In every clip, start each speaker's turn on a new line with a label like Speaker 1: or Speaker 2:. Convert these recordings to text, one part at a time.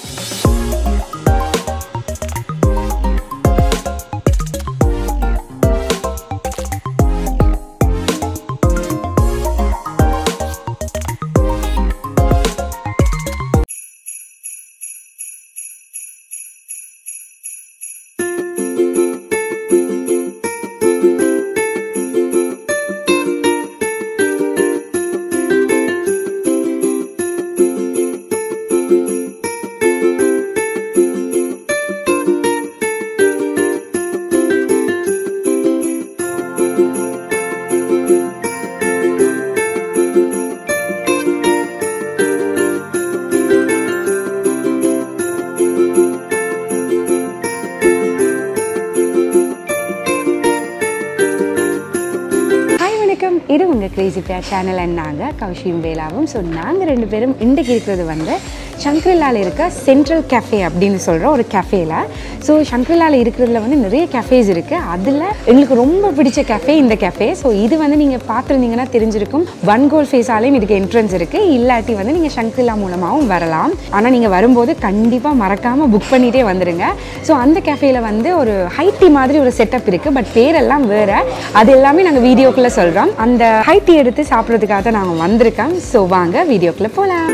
Speaker 1: Hi வணக்கம் இது உங்கள் கிரேசி பியா சேனல் அண்ட் நாங்கள் கௌஷியும் வேலாவும் ஸோ நாங்கள் ரெண்டு பேரும் இன்றைக்கு இருக்கிறது வந்து சங்கரிலாவில் இருக்க சென்ட்ரல் கேஃபே அப்படின்னு சொல்கிற ஒரு கேஃபேல ஸோ சங்கரிலாவில் இருக்கிறதுல வந்து நிறைய கேஃபேஸ் இருக்குது அதில் எங்களுக்கு ரொம்ப பிடிச்ச கேஃபே இந்த கேஃபே ஸோ இது வந்து நீங்கள் பார்த்துருந்தீங்கன்னா தெரிஞ்சிருக்கும் ஒன் கோல் ஃபேஸாலையும் இதுக்கு என்ட்ரன்ஸ் இருக்குது இல்லாட்டி வந்து நீங்கள் சங்கரிலா மூலமாகவும் வரலாம் ஆனால் நீங்கள் வரும்போது கண்டிப்பாக மறக்காமல் புக் பண்ணிகிட்டே வந்துடுங்க ஸோ அந்த கேஃபேல வந்து ஒரு ஹைட்டி மாதிரி ஒரு செட்டப் இருக்குது பட் பேரெல்லாம் வேறு அது எல்லாமே நாங்கள் வீடியோக்குள்ளே சொல்கிறோம் அந்த ஹைட்டி எடுத்து சாப்பிட்றதுக்காக தான் நாங்கள் வந்திருக்கோம் ஸோ வாங்க வீடியோக்குள்ளே போகலாம்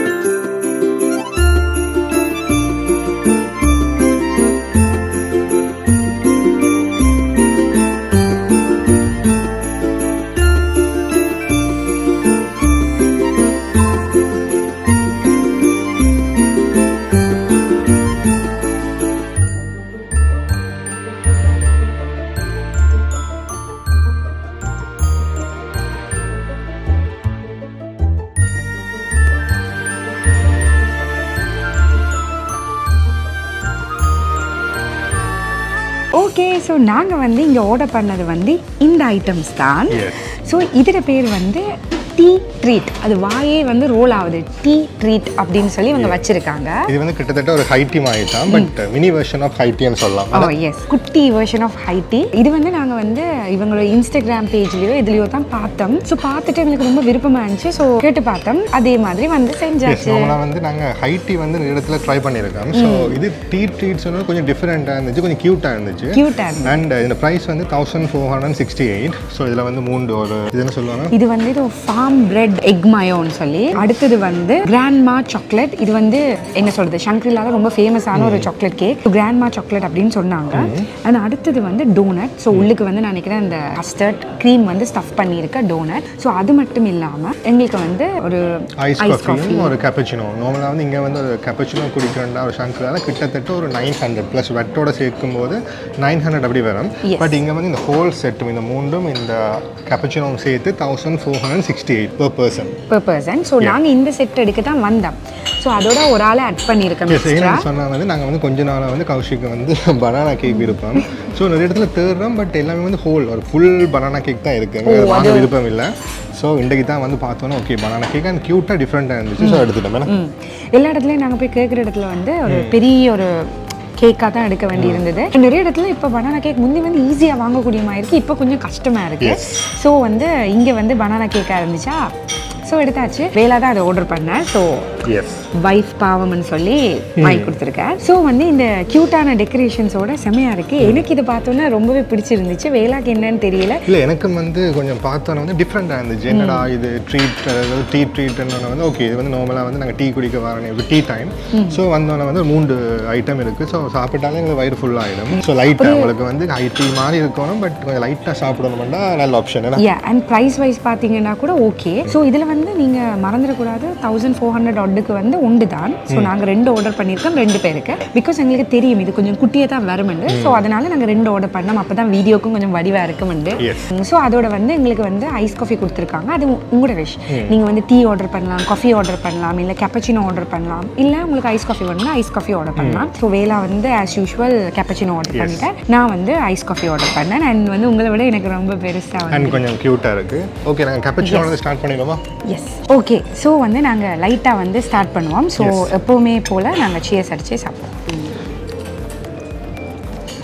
Speaker 1: ஓகே ஸோ நாங்கள் வந்து இங்கே ஆர்டர் பண்ணது வந்து இந்த ஐட்டம்ஸ் தான்
Speaker 2: Yes.
Speaker 1: ஸோ இதில் பேர் வந்து டீ ட்ரீட் அது வாயே வந்து ரோல் ஆகுது டீ ட்ரீட் அப்படின்னு சொல்லி இவங்க வச்சுருக்காங்க
Speaker 2: இது வந்து கிட்டத்தட்ட ஒரு ஹைட்டி மாதிரி தான் பட் மினி வெர்ஷன் ஆஃப் ஹைட்டின்னு சொல்லலாம்
Speaker 1: ஓ எஸ் குட்டி வெர்ஷன் ஆஃப் ஹைட்டி இது வந்து நாங்கள் வந்து இவங்களோட இன்ஸ்டாகிராம் பேஜ்லேயோ இதுலேயோ தான் பார்த்தோம் ஸோ பார்த்துட்டு எங்களுக்கு ரொம்ப விருப்பமாக இருந்துச்சு ஸோ கேட்டு பார்த்தோம் அதே மாதிரி வந்து
Speaker 2: எஸ்
Speaker 1: செஞ்சாச்சு
Speaker 2: நார்மலாக வந்து நாங்கள் ஹைட்டி வந்து நிறைய இடத்துல ட்ரை பண்ணியிருக்கோம் ஸோ இது டீ ட்ரீட்ஸ் வந்து கொஞ்சம் டிஃப்ரெண்ட்டாக இருந்துச்சு கொஞ்சம் க்யூட்டாக இருந்துச்சு
Speaker 1: க்யூட்டாக இருந்துச்சு
Speaker 2: அண்ட் இந்த ப்ரைஸ் வந்து thousand four hundred sixty eight so இதில் வந்து மூணு ஒரு இது என்ன சொல்லுவாங்க
Speaker 1: இது வந்து இது ஃபார்ம் பிரெட் எக் மயோன்னு சொல்லி அடுத்தது வந்து கிராண்ட்மா சாக்லேட் இது வந்து என்ன சொல்றது சங்கரிலால ரொம்ப ஃபேமஸான ஒரு சாக்லேட் கேக் கிராண்ட்மா சாக்லேட் அப்படின்னு சொன்னாங்க அண்ட் அடுத்தது வந்து டோனட் ஸோ உள்ளுக்கு வந்து நான் நினைக்கிறேன் இந்த கஸ்டர்ட் க்ரீம் வந்து ஸ்டஃப் பண்ணியிருக்க டோனட் ஸோ அது மட்டும் இல்லாமல் எங்களுக்கு வந்து ஒரு
Speaker 2: ஐஸ்
Speaker 1: ஐஸ் காஃபி
Speaker 2: காஃபியும் ஒரு கேப்பச்சினோ நார்மலாக வந்து இங்கே வந்து ஒரு கேப்பச்சினோ குடிக்கிறேன்டா ஒரு ஷங்கரால கிட்டத்தட்ட ஒரு நைன் ஹண்ட்ரட் ப்ளஸ் வெட்டோட சேர்க்கும் போது நைன் ஹண்ட்ரட் அப்படி வரும்
Speaker 1: Yes.
Speaker 2: பட் இங்கே வந்து இந்த ஹோல் செட்டும் இந்த மூண்டும் இந்த கேப்பச்சினோவும் சேர்த்து thousand four hundred sixty eight per person
Speaker 1: per person so நாங்கள் இந்த செட் எடுக்க தான் வந்தோம் ஸோ அதோட ஒரு ஆளை ஆட் பண்ணியிருக்கோம்
Speaker 2: எஸ்
Speaker 1: எக்ஸ்ட்ரா
Speaker 2: ஏன்னு சொன்னால் வந்து நாங்கள் வந்து கொஞ்ச நாளாக வந்து கௌஷிக்கு வந்து பனானா கேக் விருப்பம் ஸோ நிறைய இடத்துல தேடுறோம் பட் எல்லாமே வந்து ஹோல் ஒரு ஃபுல் பனானா கேக் தான் இருக்குது எங்களுக்கு அது வாங்க விருப்பம் இல்லை ஸோ இன்றைக்கு தான் வந்து பார்த்தோன்னா ஓகே பனானா கேக் அண்ட் க்யூட்டாக டிஃப்ரெண்ட்டாக இருந்துச்சு ஸோ எடுத்துட்டோம் ஏன்னா
Speaker 1: ம். எல்லா இடத்துலையும் நாங்கள் போய் கேட்குற இடத்துல வந்து ஒரு பெரிய ஒரு கேக்காக தான் எடுக்க வேண்டி இருந்தது நிறைய இடத்துல இப்போ பனானா கேக் முந்தி வந்து ஈஸியாக வாங்கக்கூடிய மாதிரி இருக்கு இப்போ கொஞ்சம் கஷ்டமாக இருக்கு
Speaker 2: Yes.
Speaker 1: ஸோ வந்து இங்கே வந்து பனானா கேக்காக இருந்துச்சா ஸோ எடுத்தாச்சு வேலா தான் அதை ஆர்டர் பண்ணேன் ஸோ
Speaker 2: எஸ்
Speaker 1: வைஃப் பாவம்னு சொல்லி வாங்கி கொடுத்துருக்கேன் ஸோ வந்து இந்த க்யூட்டான டெக்கரேஷன்ஸோட செமையாக இருக்கு எனக்கு இது பார்த்தோன்னா ரொம்பவே பிடிச்சிருந்துச்சு வேலாக்கு என்னன்னு தெரியல
Speaker 2: இல்லை எனக்கும் வந்து கொஞ்சம் பார்த்தோன்னா வந்து டிஃப்ரெண்ட்டாக இருந்துச்சு என்னடா இது ட்ரீட் அதாவது டீ ட்ரீட்னு வந்து ஓகே இது வந்து நார்மலாக வந்து நாங்கள் டீ குடிக்க வரணும் இப்போ டீ டைம் ஸோ வந்தோன்னே வந்து மூன்று ஐட்டம் இருக்குது ஸோ சாப்பிட்டாலே எங்களுக்கு வயிறு ஃபுல் ஆகிடும் ஸோ லைட்டாக உங்களுக்கு வந்து ஹை டீ மாதிரி இருக்கணும் பட் கொஞ்சம் லைட்டாக சாப்பிடணும்னா நல்ல ஆப்ஷன் ஏன்னா
Speaker 1: யா அண்ட் ப்ரைஸ் வைஸ் பார்த்தீங்கன்னா கூட ஓகே ஸோ இதில் வந்து நீங்கள் மறந்துடக்கூடாது தௌசண்ட் ஃபோர் ஹண்ட்ரட் ஒட்டுக்கு வந்து உண்டு தான் ஸோ நாங்கள் ரெண்டு ஆர்டர் பண்ணியிருக்கோம் ரெண்டு பேருக்கு பிகாஸ் எங்களுக்கு தெரியும் இது கொஞ்சம் குட்டியே தான் வருமெண்டு ஸோ அதனால நாங்கள் ரெண்டு ஆர்டர் பண்ணோம் அப்போ தான் வீடியோக்கும் கொஞ்சம் வடிவாக இருக்குமெண்டு
Speaker 2: Yes.
Speaker 1: ஸோ அதோட வந்து எங்களுக்கு வந்து ஐஸ் காஃபி கொடுத்துருக்காங்க அது உ- உங்களோட விஷ் நீங்கள் வந்து டீ ஆர்டர் பண்ணலாம் காஃபி ஆர்டர் பண்ணலாம் இல்லை கேப்பச்சினோ ஆர்டர் பண்ணலாம் இல்லை உங்களுக்கு ஐஸ் காஃபி வேணும்னா ஐஸ் காஃபி ஆர்டர் பண்ணலாம் ஸோ வேலா வந்து ஆஸ் யூஷுவல் கேப்பச்சினோ ஆர்டர் பண்ணிட்டேன் நான் வந்து ஐஸ் காஃபி ஆர்டர் பண்ணேன் அண்ட் வந்து உங்களை விட எனக்கு ரொம்ப பெருசாக வந்து
Speaker 2: அண்ட் கொஞ்சம் க்யூட்டாக இருக்குது ஓகே நாங்கள் கப்பச்சினோட ஸ்டார்ட் பண்ணிடுவோமா
Speaker 1: எஸ் ஓகே ஸோ வந்து நாங்கள் லைட்டாக வந்து ஸ்டார்ட் பண்ணுவோம் ஸோ எப்போவுமே போல் நாங்கள் சியர்ஸ் அடிச்சே சாப்பிடுவோம்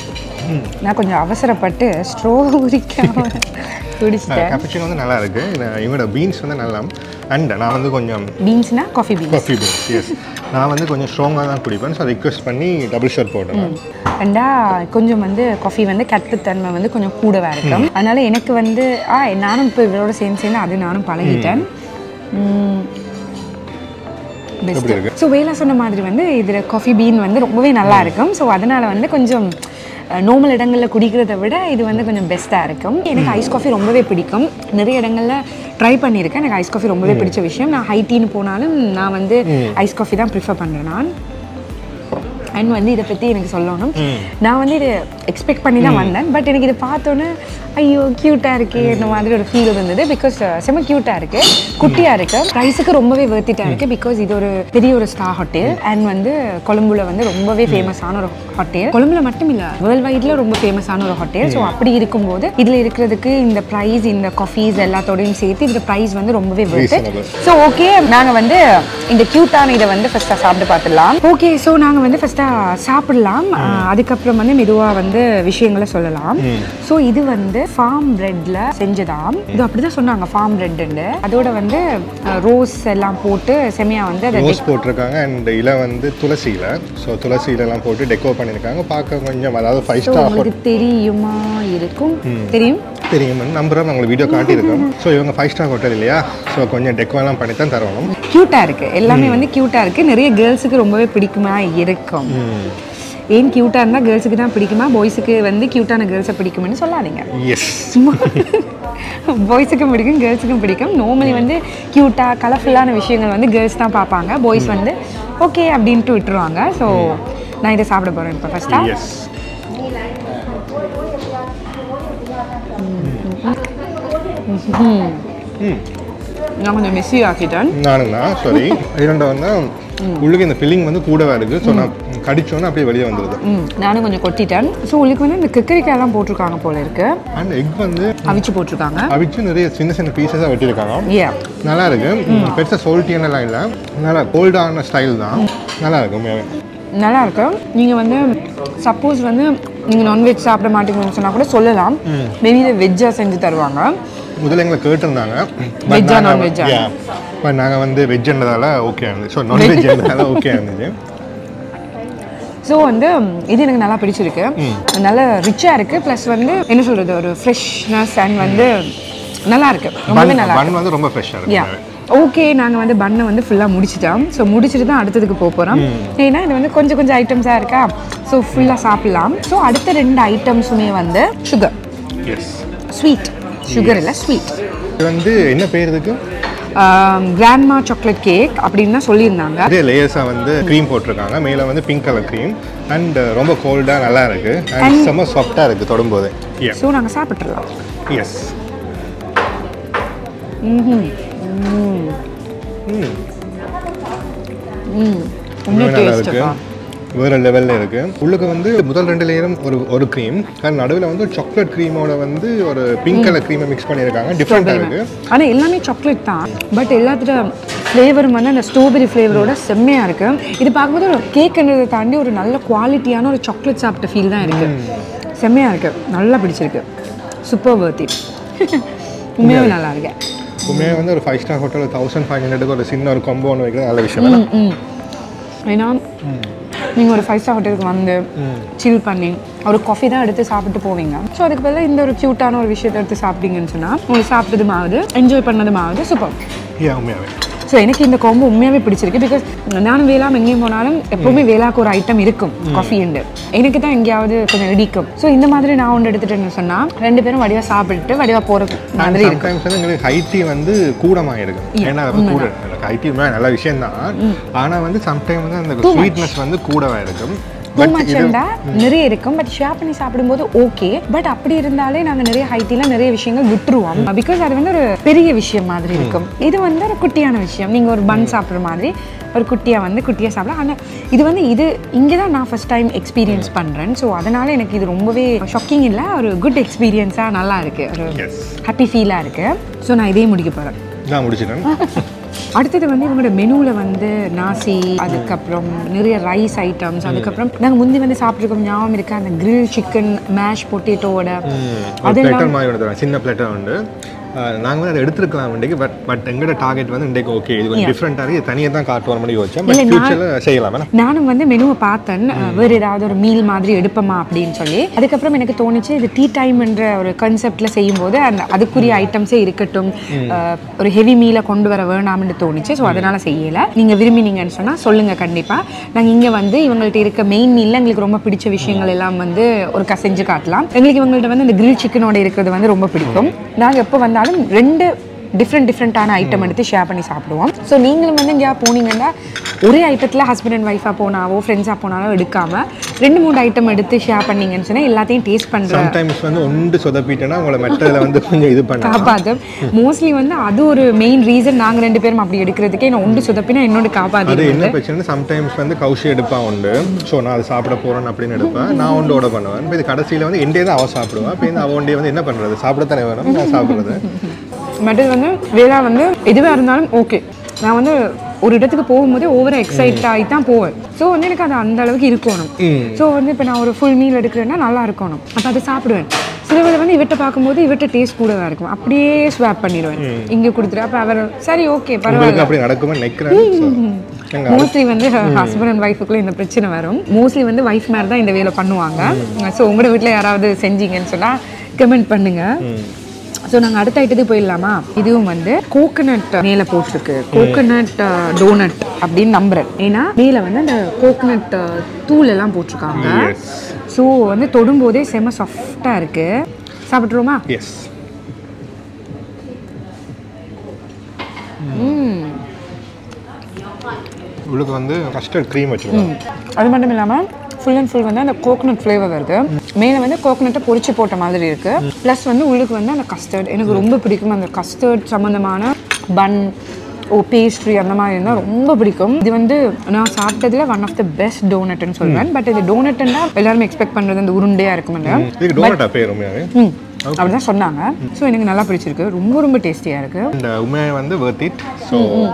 Speaker 1: நான் கொஞ்சம் அவசரப்பட்டு ஸ்ட்ரோ உரிக்காம குடிச்சிட்டேன்
Speaker 2: கேப்பச்சினோ வந்து நல்லா இருக்கு இது- இவங்களோட பீன்ஸ் வந்து நல்லா அண்ட் நான் வந்து கொஞ்சம்
Speaker 1: பீன்ஸ்னா coffee beans
Speaker 2: coffee beans yes நான் வந்து கொஞ்சம் ஸ்ட்ராங்காக தான் குடிப்பேன் ஸோ ரிக்வெஸ்ட் பண்ணி டபுள் ஷர்ட் போட்டேன்
Speaker 1: ரெண்டா கொஞ்சம் வந்து காஃபி வந்து கட்டுத்தன்மை வந்து கொஞ்சம் கூடவா இருக்கும் அதனால எனக்கு வந்து ஆ நானும் இப்போ இவரோட சேர்ந்து சேர்ந்து அது நானும் பழகிட்டேன்
Speaker 2: எப்படி இருக்கு?
Speaker 1: ஸோ வேலா சொன்ன மாதிரி வந்து இதில் காஃபி பீன் வந்து ரொம்பவே நல்லா இருக்கும் ஸோ அதனால வந்து கொஞ்சம் நார்மல் இடங்களில் குடிக்கிறத விட இது வந்து கொஞ்சம் பெஸ்ட்டாக இருக்கும் எனக்கு ஐஸ் காஃபி ரொம்பவே பிடிக்கும் நிறைய இடங்களில் ட்ரை பண்ணியிருக்கேன் எனக்கு ஐஸ் காஃபி ரொம்பவே பிடிச்ச விஷயம் நான் ஹை டீன்னு போனாலும் நான் வந்து ஐஸ் காஃபி தான் ப்ரிஃபர் பண்ணுறேன் நான் அண்ட் வந்து இதை பற்றி எனக்கு சொல்லணும் நான் வந்து இது எக்ஸ்பெக்ட் பண்ணி தான் வந்தேன் பட் எனக்கு இதை பார்த்தோன்னே ஐயோ க்யூட்டாக இருக்கே இந்த மாதிரி ஒரு ஃபீல் இருந்தது பிகாஸ் செம க்யூட்டாக இருக்கு குட்டியாக இருக்கு ப்ரைஸுக்கு ரொம்பவே வேர்த்திட்டாக இருக்கு பிகாஸ் இது ஒரு பெரிய ஒரு ஸ்டார் ஹோட்டல் அண்ட் வந்து கொழும்புல வந்து ரொம்பவே ஃபேமஸான ஒரு ஹோட்டல் கொழும்புல மட்டும் இல்லை வேர்ல்ட் வைட்ல ரொம்ப ஃபேமஸான ஒரு ஹோட்டல் ஸோ அப்படி இருக்கும்போது இதில் இருக்கிறதுக்கு இந்த ப்ரைஸ் இந்த காஃபீஸ் எல்லாத்தோடையும் சேர்த்து இந்த ப்ரைஸ் வந்து ரொம்பவே வேர்த்து
Speaker 2: Reasonable.
Speaker 1: ஸோ ஓகே நாங்கள் வந்து இந்த க்யூட்டான இதை வந்து ஃபஸ்ட்டாக சாப்பிட்டு பார்த்துடலாம் ஓகே ஸோ நாங்கள் வந்து ஃபஸ்ட்டாக சாப்பிடலாம் அஹ், அதுக்கப்புறம் வந்து மெதுவாக வந்து விஷயங்களை சொல்லலாம் ஸோ இது வந்து ஃபார்ம் பிரெட்ல செஞ்சதாம் இது அப்படிதான் சொன்னாங்க ஃபார்ம் பிரெட்னு அதோட வந்து ரோஸ் எல்லாம் போட்டு செமையா வந்து அதை
Speaker 2: ரோஸ் போட்டிருக்காங்க அண்ட் இலை வந்து துளசி இலை ஸோ துளசி இலைலாம் போட்டு டெக்கோ பண்ணியிருக்காங்க பார்க்க கொஞ்சம் அதாவது ஃபைவ்
Speaker 1: ஸோ
Speaker 2: ஸ்டார்
Speaker 1: உங்களுக்கு தெரியுமா இருக்கும் தெரியும்
Speaker 2: தெரியும் நம்புறேன் நான் உங்களுக்கு வீடியோ காட்டியிருக்கோம் ஸோ இவங்க ஃபைவ் ஸ்டார் ஹோட்டல் இல்லையா ஸோ கொஞ்சம் டெக்கோலாம் பண்ணி தான் தரணும்
Speaker 1: க்யூட்டாக இருக்கு எல்லாமே வந்து க்யூட்டாக இருக்கு நிறைய கேர்ள்ஸுக்கு ரொம்பவே பிடிக்குமா இருக்கும் ஏன் க்யூட்டாக இருந்தால் கேர்ள்ஸுக்கு தான் பிடிக்குமா பாய்ஸுக்கு வந்து க்யூட்டான கேர்ள்ஸை பிடிக்கும்னு சொல்லாதீங்க
Speaker 2: எஸ்
Speaker 1: சும்மா பாய்ஸுக்கும் பிடிக்கும் கேர்ள்ஸுக்கும் பிடிக்கும் நார்மலி வந்து க்யூட்டாக கலர்ஃபுல்லான விஷயங்கள் வந்து கேர்ள்ஸ் தான் பார்ப்பாங்க பாய்ஸ் வந்து ஓகே அப்படின்ட்டு விட்டுருவாங்க ஸோ நான் இதை சாப்பிட போகிறேன் இப்போ ஃபஸ்ட்டாக
Speaker 2: எஸ்
Speaker 1: நான் கொஞ்சம் மெஸ்ஸி ஆக்கிட்டேன்
Speaker 2: நானும் தான் சாரி இரண்டாவது தான் உள்ளுக்கு இந்த ஃபில்லிங் வந்து கூடவா இருக்குது ஸோ நான் கடிச்சோன்னே அப்படியே வெளியே வந்துடுது
Speaker 1: ம் நானும் கொஞ்சம் கொட்டிட்டேன் ஸோ உங்களுக்கு வந்து இந்த கிக்கரிக்காயெல்லாம் போட்டிருக்காங்க போல இருக்கு
Speaker 2: அண்ட் எக் வந்து
Speaker 1: அவிச்சு போட்டிருக்காங்க
Speaker 2: அவிச்சு நிறைய சின்ன சின்ன பீசஸாக வெட்டியிருக்காங்க
Speaker 1: ஏ
Speaker 2: நல்லா இருக்கு பெருசாக சோல்ட்டியானலாம் இல்லை நல்லா கோல்டான ஸ்டைல் தான் நல்லா இருக்கு உண்மையாவே
Speaker 1: நல்லா இருக்கு நீங்கள் வந்து சப்போஸ் வந்து நீங்கள் நான்வெஜ் சாப்பிட மாட்டீங்கன்னு சொன்னால் கூட சொல்லலாம் மேபி இதை வெஜ்ஜாக செஞ்சு தருவாங்க
Speaker 2: முதல்ல எங்களை கேட்டிருந்தாங்க
Speaker 1: Veg ah, non-veg ah?
Speaker 2: But நாங்கள் வந்து வெஜ்ன்றதால ஓகே இருந்துச்சு ஸோ நான்வெஜ்ன்றதால ஓகே இருந்துச்சு
Speaker 1: ஸோ வந்து இது எனக்கு நல்லா பிடிச்சிருக்கு நல்ல ரிச்சாக இருக்குது ப்ளஸ் வந்து என்ன சொல்கிறது ஒரு ஃப்ரெஷ்னஸ் அண்ட் வந்து நல்லா இருக்கு ரொம்பவே நல்லா
Speaker 2: பன் வந்து ரொம்ப ஃப்ரெஷ்ஷாக
Speaker 1: யா
Speaker 2: இருக்கு
Speaker 1: ஓகே நாங்கள் வந்து பண்ணை வந்து ஃபுல்லாக முடிச்சிட்டோம் ஸோ முடிச்சிட்டு தான் அடுத்ததுக்கு போக போகிறோம் ஏன்னா இது வந்து கொஞ்சம் கொஞ்சம் ஐட்டம்ஸாக இருக்கா ஸோ ஃபுல்லாக சாப்பிட்லாம் ஸோ அடுத்த ரெண்டு ஐட்டம்ஸுமே வந்து சுகர்
Speaker 2: எஸ்
Speaker 1: ஸ்வீட் சுகர் இல்லை ஸ்வீட்
Speaker 2: இது வந்து என்ன பேர் இதுக்கு
Speaker 1: கிராண்ட்மா சாக்லேட் கேக் அப்படின்னு தான் சொல்லியிருந்தாங்க
Speaker 2: அதே லேயர்ஸாக வந்து க்ரீம் போட்டிருக்காங்க மேலே வந்து பிங்க் கலர் க்ரீம் அண்ட் ரொம்ப கோல்டாக நல்லா இருக்கு அண்ட் செம்ம சாஃப்டாக இருக்குது தொடும்போது
Speaker 1: ஸோ நாங்கள் சாப்பிட்றலாம்
Speaker 2: எஸ்
Speaker 1: உண்மையாக
Speaker 2: நல்லா
Speaker 1: டேஸ்ட்
Speaker 2: இருக்கு வேற லெவலில் இருக்கு உள்ளுக்கு வந்து முதல் ரெண்டு லேயரும் ஒரு ஒரு க்ரீம் அண்ட் நடுவில் வந்து சாக்லேட் க்ரீமோட வந்து ஒரு பிங்க் கலர் க்ரீமை மிக்ஸ் பண்ணியிருக்காங்க டிஃப்ரெண்ட்டாக இருக்கு
Speaker 1: ஆனால் எல்லாமே சாக்லேட் தான் பட் எல்லாத்தோட ஃப்ளேவரும் வந்து அந்த ஸ்ட்ராபெரி ஃப்ளேவரோட செம்மையாக இருக்கு இது பார்க்கும்போது ஒரு கேக்குன்றதை தாண்டி ஒரு நல்ல குவாலிட்டியான ஒரு சாக்லேட் சாப்பிட்ட ஃபீல் தான் இருக்கு செம்மையாக இருக்கு நல்லா பிடிச்சிருக்கு சூப்பர் வர்த்தி உண்மையாகவே நல்லா இருக்கு
Speaker 2: உண்மையாக வந்து ஒரு five star hotel thousand five ஹண்ட்ரடுக்கு ஒரு சின்ன ஒரு கொம்போ ஒன்று வைக்கிறது நல்ல விஷயம் தானே?
Speaker 1: ம் ஏன்னா நீங்கள் ஒரு ஃபைவ் ஸ்டார் ஹோட்டலுக்கு வந்து சில் பண்ணி ஒரு காஃபி தான் எடுத்து சாப்பிட்டு போவீங்க ஸோ அதுக்கு பதிலாக இந்த ஒரு க்யூட்டான ஒரு விஷயத்தை எடுத்து சாப்பிட்டீங்கன்னு சொன்னால் உங்களுக்கு சாப்பிட்டதும் ஆகுது என்ஜாய் பண்ணதும் ஆகுது சூப்பர்
Speaker 2: Yeah, உண்மையாவே
Speaker 1: ஸோ எனக்கு இந்த காம்போ உண்மையாகவே பிடிச்சிருக்கு பிகாஸ் நானும் வேளாம் எங்கேயும் போனாலும் எப்பவுமே வேளாக்கு ஒரு ஐட்டம் இருக்கும் காஃபி உண்டு எனக்கு தான் எங்கேயாவது கொஞ்சம் இடிக்கும் ஸோ இந்த மாதிரி நான் ஒன்று எடுத்துட்டேன்னு சொன்னால் ரெண்டு பேரும் வடிவாக சாப்பிட்டுட்டு வடிவாக போகிற மாதிரி இருக்கும்
Speaker 2: சம்டைம்ஸ் வந்து எங்களுக்கு ஹைட்டி வந்து கூடமாக இருக்கு ஏன்னா அது கூட ஹைட்டி நல்ல விஷயம் தான் ஆனால் வந்து சம்டைம் வந்து அந்த ஸ்வீட்னஸ் வந்து கூடவா இருக்கும்
Speaker 1: டூ மச்ண்டா நிறைய இருக்கும் பட் ஷேர் பண்ணி சாப்பிடும்போது ஓகே பட் அப்படி இருந்தாலே நாங்கள் நிறைய ஹைட்டிலாம் நிறைய விஷயங்கள் விட்டுருவோம் பிகாஸ் அது வந்து ஒரு பெரிய விஷயம் மாதிரி இருக்கும் இது வந்து ஒரு குட்டியான விஷயம் நீங்கள் ஒரு பன் சாப்பிட்ற மாதிரி ஒரு குட்டியாக வந்து குட்டியாக சாப்பிடலாம் ஆனால் இது வந்து இது இங்கே தான் நான் ஃபஸ்ட் டைம் எக்ஸ்பீரியன்ஸ் பண்ணுறேன் ஸோ அதனால் எனக்கு இது ரொம்பவே ஷாக்கிங் இல்லை ஒரு குட் எக்ஸ்பீரியன்ஸாக நல்லா இருக்குது ஒரு
Speaker 2: எஸ்
Speaker 1: ஹாப்பி ஃபீலாக இருக்குது ஸோ நான் இதே முடிக்க போகிறேன்
Speaker 2: நான் முடிச்சிட்டேன்
Speaker 1: அடுத்தது வந்து இவங்களோட மெனுவில் வந்து நாசி அதுக்கப்புறம் நிறைய ரைஸ் ஐட்டம்ஸ் அதுக்கப்புறம் நாங்கள் முந்தி வந்து சாப்பிட்ருக்கோம் ஞாபகம் இருக்கு அந்த கிரில் சிக்கன் மேஷ் பொட்டேட்டோட
Speaker 2: ஒரு பிளேட்டர் மாதிரி ஒன்று தருவாங்க சின்ன பிளேட்டர் உண்டு நாங்கள் வந்து அதை எடுத்துருக்கலாம் இன்றைக்கு பட் பட் எங்களோட டார்கெட் வந்து இன்றைக்கு ஓகே இது கொஞ்சம் டிஃப்ரெண்ட்டாக இருக்குது தனியாக தான் காட்டுவோம் மாதிரி யோசிச்சேன் பட் ஃபியூச்சரில் செய்யலாம் வேணா
Speaker 1: நானும் வந்து மெனுவை பார்த்தேன் அஹ், வேறு ஏதாவது ஒரு மீல் மாதிரி எடுப்போமா அப்படின்னு சொல்லி அதுக்கப்புறம் எனக்கு தோணுச்சு இது டீ டைம்ன்ற ஒரு கான்செப்டில் செய்யும்போது அந்த அதுக்குரிய ஐட்டம்ஸே இருக்கட்டும் அஹ், ஒரு ஹெவி மீலை கொண்டு வர வேணாம்னு தோணுச்சு ஸோ அதனால் செய்யலை நீங்கள் விரும்பினீங்கன்னு சொன்னால் சொல்லுங்கள் கண்டிப்பாக நாங்கள் இங்கே வந்து இவங்கள்ட்ட இருக்க மெயின் மீலில் எங்களுக்கு ரொம்ப பிடிச்ச விஷயங்கள் எல்லாம் வந்து ஒரு கசைஞ்சு காட்டலாம் எங்களுக்கு இவங்கள்ட்ட வந்து இந்த கிரில் சிக்கனோட இருக்கிறது வந்து ரொம்ப பிடிக்கும் நாங்கள் எப்போ வந்தாலும் ரெண்டு டிஃப்ரெண்ட் டிஃப்ரெண்ட்டான ஐட்டம் எடுத்து ஷேர் பண்ணி சாப்பிடுவோம் ஸோ நீங்களும் வந்து எங்கேயா போனீங்கன்னா ஒரே ஐட்டத்தில் ஹஸ்பண்ட் அண்ட் ஒய்ஃபாக போனாவோ ஃப்ரெண்ட்ஸாக போனாலோ எடுக்காம ரெண்டு மூணு ஐட்டம் எடுத்து ஷேர் பண்ணீங்கன்னு சொன்னால் எல்லாத்தையும் டேஸ்ட் பண்ணுற
Speaker 2: சம்டைம்ஸ் வந்து ஒன்று சொதப்பிட்டேன்னா உங்களை மெட்டதில் வந்து கொஞ்சம் இது பண்ணலாம்
Speaker 1: காப்பாற்று மோஸ்ட்லி வந்து அது ஒரு மெயின் ரீசன் நாங்கள் ரெண்டு பேரும் அப்படி எடுக்கிறதுக்கே நான் ஒன்று சொதப்பினா என்னோட
Speaker 2: அது
Speaker 1: காப்பாற்றி
Speaker 2: என்ன பிரச்சனை சம்டைம்ஸ் வந்து கௌஷி எடுப்பா உண்டு ஸோ நான் அதை சாப்பிட போகிறேன் அப்படின்னு எடுப்பேன் நான் ஒன்று order பண்ணுவேன் இப்போ இது கடைசியில் வந்து எண்டே தான் அவள் சாப்பிடுவேன் இப்போ இந்த அவன் வந்து என்ன பண்ணுறது சாப்பிடத்தானே வேணும் நான் சாப்பிட்றது
Speaker 1: மற்றது வந்து வேளா வந்து எதுவாக இருந்தாலும் ஓகே நான் வந்து ஒரு இடத்துக்கு போகும்போது ஓவர எக்ஸைட் ஆகி தான் போவேன் ஸோ வந்து எனக்கு அது அந்த அளவுக்கு இருக்கணும் ஸோ வந்து இப்போ நான் ஒரு ஃபுல் மீல் எடுக்கிறேன்னா நல்லா இருக்கணும் அப்போ அதை சாப்பிடுவேன் சில வேளை வந்து இவர்கிட்ட பார்க்கும்போது இவர்கிட்ட டேஸ்ட் கூட தான் இருக்கும் அப்படியே ஸ்வாப் பண்ணிடுவேன் இங்கே கொடுத்துட்டு அப்போ அவர் சரி ஓகே பரவாயில்ல
Speaker 2: உங்களுக்கு அப்படி நடக்குமா நினைக்கிறேன்
Speaker 1: மோஸ்ட்லி வந்து ஹஸ்பண்ட் அண்ட் ஒய்ஃபுக்குள்ள இந்த பிரச்சனை வரும் மோஸ்ட்லி வந்து ஒய்ஃப் மேலே தான் இந்த வேலை பண்ணுவாங்க ஸோ உங்களோட வீட்டில் யாராவது செஞ்சீங்கன்னு சொன்னால் கமெண்ட் பண்ணுங்க ஸோ நாங்கள் அடுத்த ஐட்டத்துக்கு போயிடலாமா இதுவும் வந்து கோகனட் மேலே போட்டிருக்கு கோகனட் டோனட் அப்படின்னு நம்புறேன் ஏன்னா மேலே வந்து அந்த கோகனட் தூள் எல்லாம் போட்டிருக்காங்க
Speaker 2: Yes.
Speaker 1: ஸோ வந்து தொடும்போதே செம சாஃப்டாக இருக்கு சாப்பிட்ருவோமா
Speaker 2: எஸ் உங்களுக்கு வந்து கஸ்டர்ட் க்ரீம் வச்சுருக்கோம்
Speaker 1: அது மட்டும் இல்லாமல் ஃபுல் அண்ட் ஃபுல் வந்து அந்த கோகனட் ஃப்ளேவர் வருது மேலே வந்து கோகனட்டை பொரிச்சு போட்ட மாதிரி இருக்கு ப்ளஸ் வந்து உள்ளுக்கு வந்து அந்த கஸ்டர்ட் எனக்கு ரொம்ப பிடிக்கும் அந்த கஸ்டர்ட் சம்மந்தமான பன் ஓ பேஸ்ட்ரி அந்த மாதிரி இருந்தால் ரொம்ப பிடிக்கும் இது வந்து நான் சாப்பிட்டதுல ஒன் ஆஃப் த பெஸ்ட் டோனட்னு சொல்வேன் பட் இது டோனட்னா எல்லாருமே எக்ஸ்பெக்ட் பண்ணுறது அந்த உருண்டையாக இருக்கும்
Speaker 2: இதுக்கு டோனட்டா பேர் உண்மையாவே
Speaker 1: ம் அப்படிதான் சொன்னாங்க ஸோ எனக்கு நல்லா பிடிச்சிருக்கு ரொம்ப ரொம்ப டேஸ்டியாக இருக்கு
Speaker 2: இந்த உண்மையை வந்து worth it ஸோ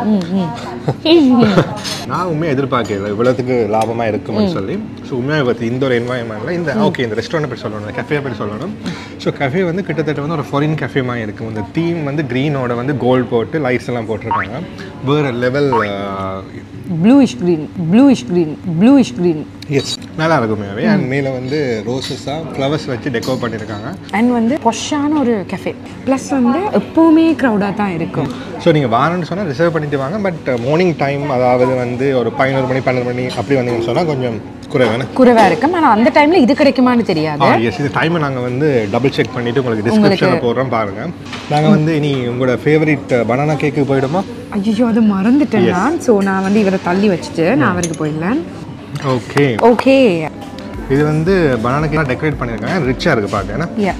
Speaker 2: நான் உண்மையை எதிர்பார்க்கல இவ்வளோத்துக்கு லாபமாக இருக்கும்னு சொல்லி ஸோ உண்மையாக பற்றி இந்த ஒரு என்வாயன்மெண்ட்டில் இந்த ஓகே இந்த ரெஸ்டாரண்ட் பற்றி சொல்லணும் கஃபே பற்றி சொல்லணும் ஸோ கஃபே வந்து கிட்டத்தட்ட வந்து ஒரு ஃபாரின் கஃபே மாதிரி இருக்கும் இந்த தீம் வந்து க்ரீனோட வந்து கோல்ட் போட்டு லைட்ஸ் எல்லாம் போட்டிருக்காங்க வேறு level
Speaker 1: bluish green bluish green bluish green
Speaker 2: yes நல்லா இருக்குமே அண்ட் மேலே வந்து ரோசஸாக ஃப்ளவர்ஸ் வச்சு டெக்கோர் பண்ணியிருக்காங்க
Speaker 1: அண்ட் வந்து பொஷான ஒரு கெஃபே ப்ளஸ் வந்து எப்போவுமே க்ரௌடாக தான் இருக்கும்
Speaker 2: ஸோ நீங்கள் வாரன்னு சொன்னால் ரிசர்வ் பண்ணிட்டு வாங்க பட் மார்னிங் டைம் அதாவது வந்து ஒரு பதினோரு மணி பன்னெண்டு மணி அப்படி வந்தீங்கன்னு சொன்னால் கொஞ்சம் குறைவான
Speaker 1: குறைவாக இருக்கும் ஆனால் அந்த டைமில் இது கிடைக்குமான்னு தெரியாது
Speaker 2: ஆ எஸ் இந்த டைமை நாங்கள் வந்து டபுள் செக் பண்ணிவிட்டு உங்களுக்கு டிஸ்கிரிப்ஷனில் போடுறோம் பாருங்கள் நாங்கள் வந்து இனி உங்களோட ஃபேவரட் பனானா கேக்கு போயிடுமா
Speaker 1: ஐயோ அதை மறந்துட்டேன் நான் ஸோ நான் வந்து இவரை தள்ளி வச்சுட்டு நான் அவருக்கு போயிடலாம்
Speaker 2: ஓகே
Speaker 1: ஓகே
Speaker 2: இது வந்து பனானா கேக் டெக்கரேட் பண்ணியிருக்காங்க ரிச்சாக இருக்குது பார்க்க ஏன்னா
Speaker 1: யா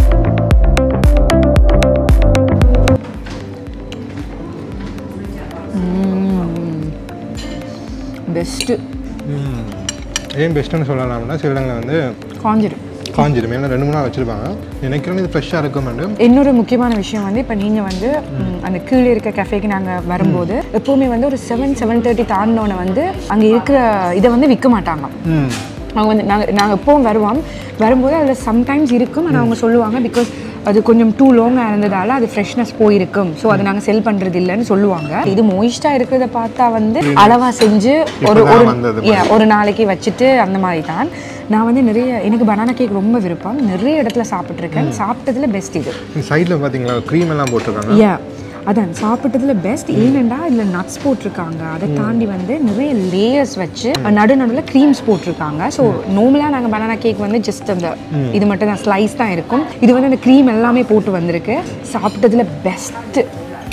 Speaker 1: பெஸ்ட்டு
Speaker 2: ஏன் பெஸ்ட்டுன்னு சொல்லலாம்னா சில இடங்களில் வந்து
Speaker 1: காஞ்சிடும்
Speaker 2: காஞ்சிடும் ஏன்னா ரெண்டு மூணு நாள் வச்சுருப்பாங்க நினைக்கிறேன் இது ஃப்ரெஷ்ஷாக இருக்கும்
Speaker 1: இன்னொரு முக்கியமான விஷயம் வந்து இப்போ நீங்கள் வந்து ம், அந்த கீழே இருக்க கஃபேக்கு நாங்கள் வரும்போது எப்போவுமே வந்து ஒரு செவன் செவன் தேர்ட்டி தாண்டினோன்னு வந்து அங்கே இருக்கிற இதை வந்து விற்க மாட்டாங்க
Speaker 2: ம்
Speaker 1: அவங்க வந்து நாங்கள் நாங்கள் எப்பவும் வருவோம் வரும்போது அதில் சம்டைம்ஸ் இருக்கும் ஆனால் அவங்க சொல்லுவாங்க பிகாஸ் அது கொஞ்சம் டூ லாங்காக இருந்ததால அது ஃப்ரெஷ்னஸ் போயிருக்கும் ஸோ அதை நாங்கள் செல் பண்ணுறது இல்லைன்னு சொல்லுவாங்க இது மோயிஸ்டாக இருக்கிறத பார்த்தா வந்து அளவாக செஞ்சு ஒரு
Speaker 2: இப்பதான்
Speaker 1: ஒரு
Speaker 2: வந்தது
Speaker 1: yeah, ஒரு நாளைக்கு வச்சுட்டு அந்த மாதிரி தான் நான் வந்து நிறைய எனக்கு பனானா கேக் ரொம்ப விருப்பம் நிறைய இடத்துல சாப்பிட்ருக்கேன் சாப்பிட்டதுல பெஸ்ட் இது
Speaker 2: சைடில் பார்த்தீங்களா க்ரீம் எல்லாம் போட்டிருக்காங்க
Speaker 1: யா அதான் சாப்பிட்டதுல பெஸ்ட் ஏனெண்டா இதில் நட்ஸ் போட்டிருக்காங்க அதை தாண்டி வந்து நிறைய லேயர்ஸ் வச்சு நடு நடுவில் க்ரீம்ஸ் போட்டிருக்காங்க ஸோ நார்மலாக நாங்கள் பனானா கேக் வந்து ஜஸ்ட் அந்த இது மட்டும் தான் ஸ்லைஸ் தான் இருக்கும் இது வந்து அந்த க்ரீம் எல்லாமே போட்டு வந்திருக்கு சாப்பிட்டதுல பெஸ்ட்டு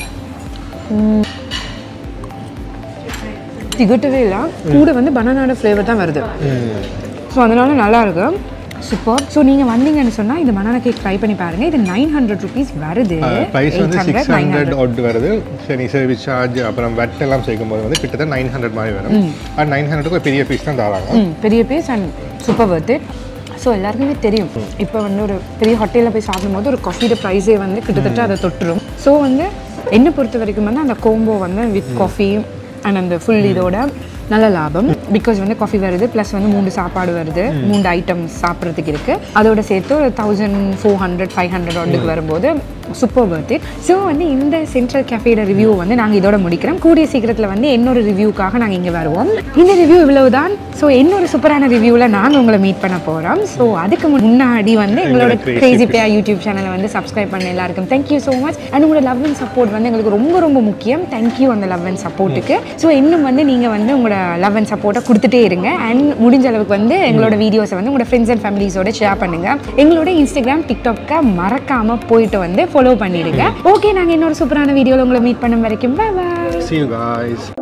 Speaker 1: திகட்டவே இல்லை கூட வந்து பனானாட ஃப்ளேவர் தான் வருது ஸோ அதனால நல்லா இருக்கு சூப்பர் ஸோ நீங்கள் வந்தீங்கன்னு சொன்னால் இந்த பனானா கேக் ட்ரை பண்ணி பாருங்க இது நைன் ஹண்ட்ரட் ருபீஸ் வருது
Speaker 2: ப்ரைஸ் வந்து
Speaker 1: 800,
Speaker 2: சிக்ஸ்
Speaker 1: 900.
Speaker 2: ஹண்ட்ரட் ஒட் வருது சரி சர்வீஸ் சார்ஜ் அப்புறம் வெட் எல்லாம் சேர்க்கும் போது வந்து கிட்டத்தட்ட நைன் ஹண்ட்ரட் மாதிரி வரும் அண்ட் நைன் ஹண்ட்ரடுக்கு பெரிய பீஸ் தான் தராங்க
Speaker 1: ம் பெரிய piece and super worth it so எல்லாருக்குமே தெரியும் இப்போ வந்து ஒரு பெரிய ஹோட்டலில் போய் சாப்பிடும்போது ஒரு காஃபியோட ப்ரைஸே வந்து கிட்டத்தட்ட அதை தொட்டுரும் ஸோ வந்து என்னை பொறுத்த வரைக்கும் வந்து அந்த கோம்போ வந்து வித் காஃபி அண்ட் அந்த ஃபுல் இதோட நல்ல லாபம் பிகாஸ் வந்து காஃபி வருது ப்ளஸ் வந்து மூணு சாப்பாடு வருது மூணு ஐட்டம்ஸ் சாப்பிட்றதுக்கு இருக்கு அதோட சேர்த்து ஒரு thousand four hundred five hundred ஒன்றுக்கு வரும்போது சூப்பர் பர்த் இட் ஸோ வந்து இந்த சென்ட்ரல் கேஃபேட ரிவ்யூ வந்து நாங்கள் இதோட முடிக்கிறோம் கூடிய சீக்கிரத்தில் வந்து இன்னொரு ரிவ்யூக்காக நாங்கள் இங்கே வருவோம் இந்த ரிவ்யூ இவ்வளவுதான் ஸோ இன்னொரு சூப்பரான ரிவ்யூவில் நாங்கள் உங்களை மீட் பண்ண போகிறோம் ஸோ அதுக்கு முன்னாடி வந்து எங்களோட
Speaker 2: Crazy
Speaker 1: கிரேசி பியா யூடியூப் சேனலை வந்து சப்ஸ்கிரைப் பண்ண எல்லாருக்கும் தேங்க்யூ ஸோ மச் அண்ட் உங்களோட லவ் அண்ட் சப்போர்ட் வந்து எங்களுக்கு ரொம்ப ரொம்ப முக்கியம் தேங்க்யூ அந்த லவ் அண்ட் சப்போர்ட்டுக்கு ஸோ இன்னும் வந்து நீங்கள் வந்து உங்களோட லவ் அண்ட் சப்போர்ட்டை கொடுத்துட்டே இருங்க அண்ட் முடிஞ்ச அளவுக்கு வந்து எங்களோட வீடியோஸை வந்து உங்களோட ஃப்ரெண்ட்ஸ் அண்ட் ஃபேமிலிஸோட ஷேர் பண்ணுங்க எங்களோட இன்ஸ்டாகிராம் டிக்டாக்கை மறக்காம போயிட்டு வந்து ஃபாலோ பண்ணிடுங்க ஓகே நாங்கள் இன்னொரு சூப்பரான வீடியோவில் உங்களை மீட் பண்ணும் வரைக்கும் பாய்
Speaker 2: See you guys.